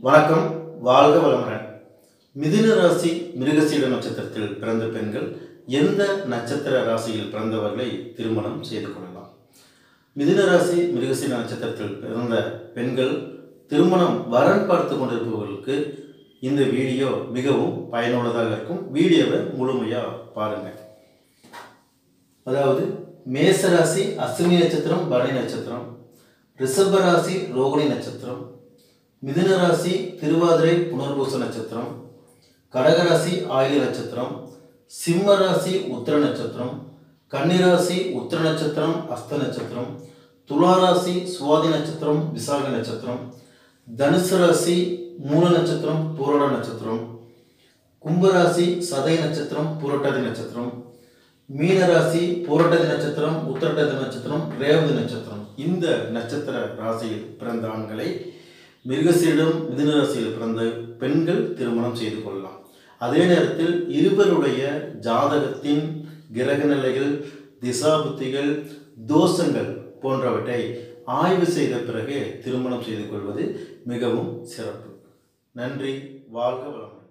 வணக்கம் வாழ்க வளமுடன் மிதுன ராசி மிருகசீட நட்சத்திரத்தில் பிறந்த பெண்கள் எந்த நட்சத்திர ராசியில் பிறந்தவர்களை திருமணம் செய்து கொள்ளலாம் மிதுன ராசி மிருகசீட நட்சத்திரத்தில் பிறந்த பெண்கள் திருமணம் வரன் பார்த்து கொண்டிருப்பவர்களுக்கு இந்த வீடியோ மிகவும் பயனுள்ளதாக இருக்கும் வீடியோவை முழுமையாக பாருங்கள் அதாவது மேசராசி அஸ்வினி நட்சத்திரம் பரணி நட்சத்திரம் ரிஷப ராசி ரோகிணி நட்சத்திரம் மிதுன ராசி திருவாதிரை புனர்பூச நட்சத்திரம் கடகராசி ஆயுள நட்சத்திரம் சிம்ம ராசி உத்திர நட்சத்திரம் கன்னிராசி உத்திர நட்சத்திரம் அஸ்த நட்சத்திரம் துளாராசி சுவாதி நட்சத்திரம் விசாக நட்சத்திரம் தனுசு ராசி மூல நட்சத்திரம் பூரண நட்சத்திரம் கும்பராசி சதய நட்சத்திரம் புரட்டாதி நட்சத்திரம் மீனராசி பூரட்டாதி நட்சத்திரம் உத்திரட்டாதி நட்சத்திரம் ரேவதி நட்சத்திரம் இந்த நட்சத்திர ராசியில் பிறந்த ஆண்களை மிருகசீரிடம் மிதுன ராசியில் பிறந்த பெண்கள் திருமணம் செய்து கொள்ளலாம் அதே நேரத்தில் இருவருடைய ஜாதகத்தின் கிரக நிலைகள் திசாபுத்திகள் தோஷங்கள் போன்றவற்றை ஆய்வு செய்த பிறகு திருமணம் செய்து கொள்வது மிகவும் சிறப்பு நன்றி வாழ்க வளமுடன்